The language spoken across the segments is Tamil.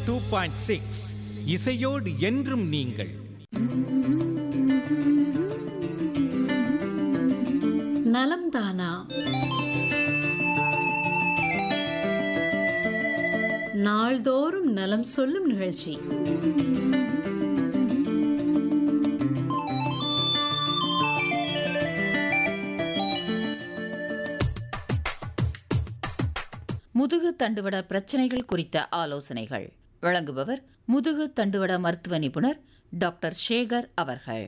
டூ பாயிண்ட் சிக்ஸ் இசையோடு என்றும் நீங்கள் நலம் தானா நாள்தோறும் நலம் சொல்லும் நிகழ்ச்சி முதுகு தண்டுவட பிரச்சனைகள் குறித்த ஆலோசனைகள் வழங்குபவர் முதுகு தண்டுவட மருத்துவ நிபுணர் டாக்டர் சேகர் அவர்கள்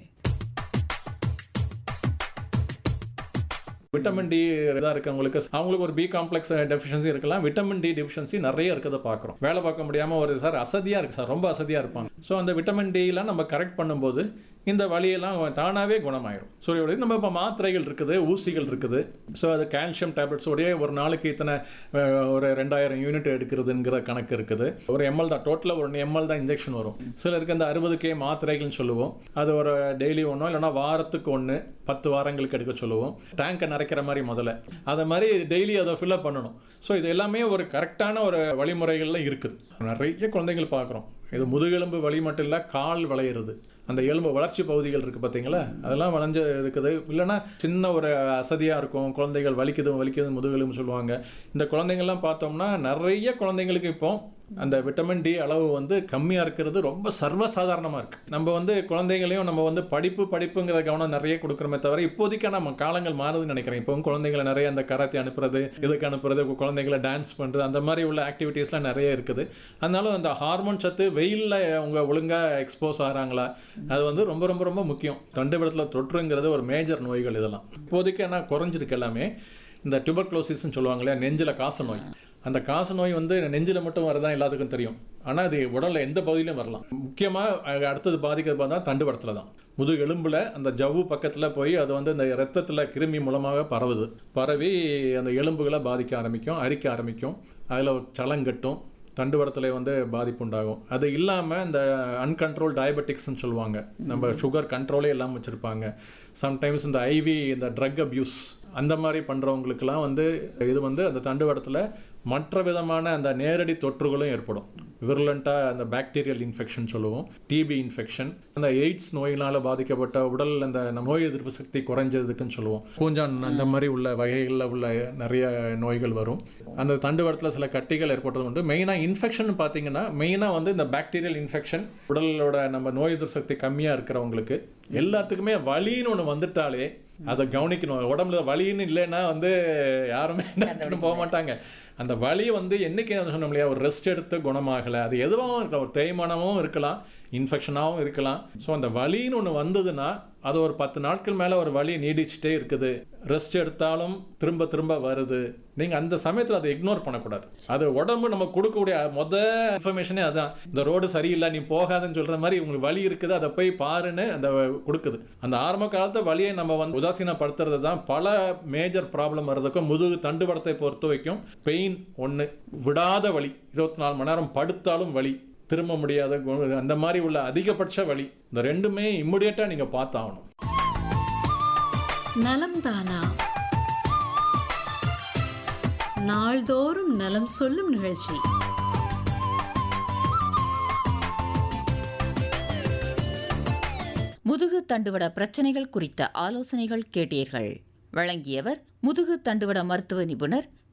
விட்டமின் டி இதாக இருக்கவங்களுக்கு அவங்களுக்கு ஒரு பி காம்ப்ளெக்ஸ் டெஃபிஷியன்சி இருக்கலாம் விட்டமின் டி டெஃபிஷியன்சி நிறைய இருக்கிறத பார்க்குறோம் வேலை பார்க்க முடியாமல் ஒரு சார் அசதியாக இருக்குது சார் ரொம்ப அசதியாக இருப்பாங்க ஸோ அந்த விட்டமின் டிலாம் நம்ம கரெக்ட் பண்ணும்போது இந்த வலியெல்லாம் தானாகவே குணமாயிரும் ஸோ இப்படி நம்ம இப்போ மாத்திரைகள் இருக்குது ஊசிகள் இருக்குது ஸோ அது கால்சியம் டேப்லெட்ஸோடய ஒரு நாளைக்கு இத்தனை அஹ், ஒரு ரெண்டாயிரம் யூனிட் எடுக்கிறதுங்கிற கணக்கு இருக்குது ஒரு எம்எல் தான் டோட்டலாக ஒரு எம்எல் தான் இன்ஜெக்ஷன் வரும் சிலருக்கு அந்த அறுபது கே மாத்திரைகள்னு சொல்லுவோம் அது ஒரு டெய்லி ஒன்றோ இல்லைன்னா வாரத்துக்கு ஒன்று பத்து வாரங்களுக்கு எடுக்க சொல்லுவோம் டேங்கை நிறைக்கிற மாதிரி முதல்ல அதை மாதிரி டெய்லி அதை ஃபில்அப் பண்ணணும் ஸோ இது எல்லாமே ஒரு கரெக்டான ஒரு வழிமுறைகள்ல இருக்குது நிறைய குழந்தைகள் பார்க்குறோம் இது முதுகெலும்பு வலி மட்டும் இல்லை கால் வளையிறது அந்த எலும்பு வளர்ச்சி பகுதிகள் இருக்குது பார்த்தீங்களா அதெல்லாம் வளைஞ்சு இருக்குது இல்லைன்னா சின்ன ஒரு அசதியாக இருக்கும் குழந்தைகள் வலிக்குது வலிக்குது முதுகெலும்பு சொல்லுவாங்க இந்த குழந்தைங்கள்லாம் பார்த்தோம்னா நிறைய குழந்தைங்களுக்கு இப்போ அந்த விட்டமின் டி அளவு வந்து கம்மியாக இருக்கிறது ரொம்ப சர்வசாதாரணமாக இருக்குது நம்ம வந்து குழந்தைங்களையும் நம்ம வந்து படிப்பு படிப்புங்கிற கவனம் நிறைய கொடுக்குறோமே தவிர இப்போதைக்கு நம்ம காலங்கள் மாறுதுன்னு நினைக்கிறேன் இப்போ குழந்தைங்களை நிறைய அந்த கராத்தே அனுப்புறது இதுக்கு அனுப்புறது குழந்தைங்களை டான்ஸ் பண்ணுறது அந்த மாதிரி உள்ள ஆக்டிவிட்டீஸ்லாம் நிறைய இருக்குது அதனால அந்த ஹார்மோன் சத்து வெயிலில் அவங்க ஒழுங்காக எக்ஸ்போஸ் ஆகிறாங்களா அது வந்து ரொம்ப ரொம்ப ரொம்ப முக்கியம் தொண்டைவிடத்தில் தொற்றுங்கிறது ஒரு மேஜர் நோய்கள் இதெல்லாம் இப்போதைக்கு ஆனால் குறைஞ்சிருக்கு எல்லாமே இந்த டியூபர்க்ளோசிஸ்ன்னு சொல்லுவாங்க இல்லையா நெஞ்சில் காச நோய் அந்த காச நோய் வந்து நெஞ்சில் மட்டும் வரதான் எல்லாத்துக்கும் தெரியும் ஆனால் அது உடலில் எந்த பகுதியிலும் வரலாம் முக்கியமாக அடுத்தது பாதிக்கிறது பார்த்தா தண்டுவடத்தில் தான் முதுகு எலும்பில் அந்த ஜவ்வு பக்கத்தில் போய் அது வந்து இந்த ரத்தத்தில் கிருமி மூலமாக பரவுது பரவி அந்த எலும்புகளை பாதிக்க ஆரம்பிக்கும் அரிக்க ஆரம்பிக்கும் அதில் சலங்கட்டும் தண்டுவடத்தில் வந்து பாதிப்பு உண்டாகும் அது இல்லாமல் இந்த அன்கண்ட்ரோல் டயபெட்டிக்ஸ்னு சொல்லுவாங்க நம்ம சுகர் கண்ட்ரோலே இல்லாமல் வச்சுருப்பாங்க சம்டைம்ஸ் இந்த ஐவி இந்த ட்ரக் அப்யூஸ் அந்த மாதிரி பண்ணுறவங்களுக்கெல்லாம் வந்து இது வந்து அந்த தண்டுவடத்தில் மற்ற விதமான அந்த நேரடி தொற்றுகளும் ஏற்படும் விர்லண்ட்டாக அந்த பாக்டீரியல் இன்ஃபெக்ஷன் சொல்லுவோம் டிபி இன்ஃபெக்ஷன் அந்த எய்ட்ஸ் நோயினால் பாதிக்கப்பட்ட உடல் அந்த நம்ம நோய் எதிர்ப்பு சக்தி குறைஞ்சதுக்குன்னு சொல்லுவோம் பூஞ்சான் அந்த மாதிரி உள்ள வகைகளில் உள்ள நிறைய நோய்கள் வரும் அந்த தண்டுவடத்தில் சில கட்டிகள் ஏற்பட்டது உண்டு மெயினாக இன்ஃபெக்ஷன் பார்த்தீங்கன்னா மெயினாக வந்து இந்த பாக்டீரியல் இன்ஃபெக்ஷன் உடலோட நம்ம நோய் எதிர்ப்பு சக்தி கம்மியாக இருக்கிறவங்களுக்கு எல்லாத்துக்குமே வலின்னு ஒன்று வந்துட்டாலே அதை கவனிக்கணும் உடம்புல வலின்னு இல்லைன்னா வந்து யாருமே டாக்டர்னு போக மாட்டாங்க அந்த வலி வந்து என்னைக்கு நான் சொன்னோம் இல்லையா ஒரு ரெஸ்ட் எடுத்து குணமாகலை அது எதுவாகவும் இருக்கலாம் ஒரு தேய்மானமும் இருக்கலாம் இன்ஃபெக்ஷனாகவும் இருக்கலாம் ஸோ அந்த வலின்னு ஒன்று வந்ததுன்னா அது ஒரு பத்து நாட்கள் மேலே ஒரு வலி நீடிச்சுட்டே இருக்குது ரெஸ்ட் எடுத்தாலும் திரும்ப திரும்ப வருது நீங்கள் அந்த சமயத்தில் அதை இக்னோர் பண்ணக்கூடாது அது உடம்பு நம்ம கொடுக்கக்கூடிய மொத இன்ஃபர்மேஷனே அதான் இந்த ரோடு சரியில்லை நீ போகாதுன்னு சொல்கிற மாதிரி உங்களுக்கு வலி இருக்குது அதை போய் பாருன்னு அந்த கொடுக்குது அந்த ஆரம்ப காலத்து வலியை நம்ம வந்து உதாசீனப்படுத்துறது தான் பல மேஜர் ப்ராப்ளம் வர்றதுக்கும் முதுகு தண்டுவடத்தை பொறுத்த வரைக்கும் பெயின் ஒன்று விடாத வலி இருபத்தி நாலு மணி நேரம் படுத்தாலும் வலி திரும்ப முடியாத கு- அந்த மாதிரி உள்ள அதிகபட்ச வலி இந்த ரெண்டுமே இம்மிடியட்டாக நீங்கள் பார்த்தாகணும் நலம் தானா நாள்தோறும் நலம் சொல்லும் நிகழ்ச்சி முதுகு தண்டுவட பிரச்சனைகள் குறித்த ஆலோசனைகள் கேட்டீர்கள் வழங்கியவர் முதுகு தண்டுவட மருத்துவ நிபுணர்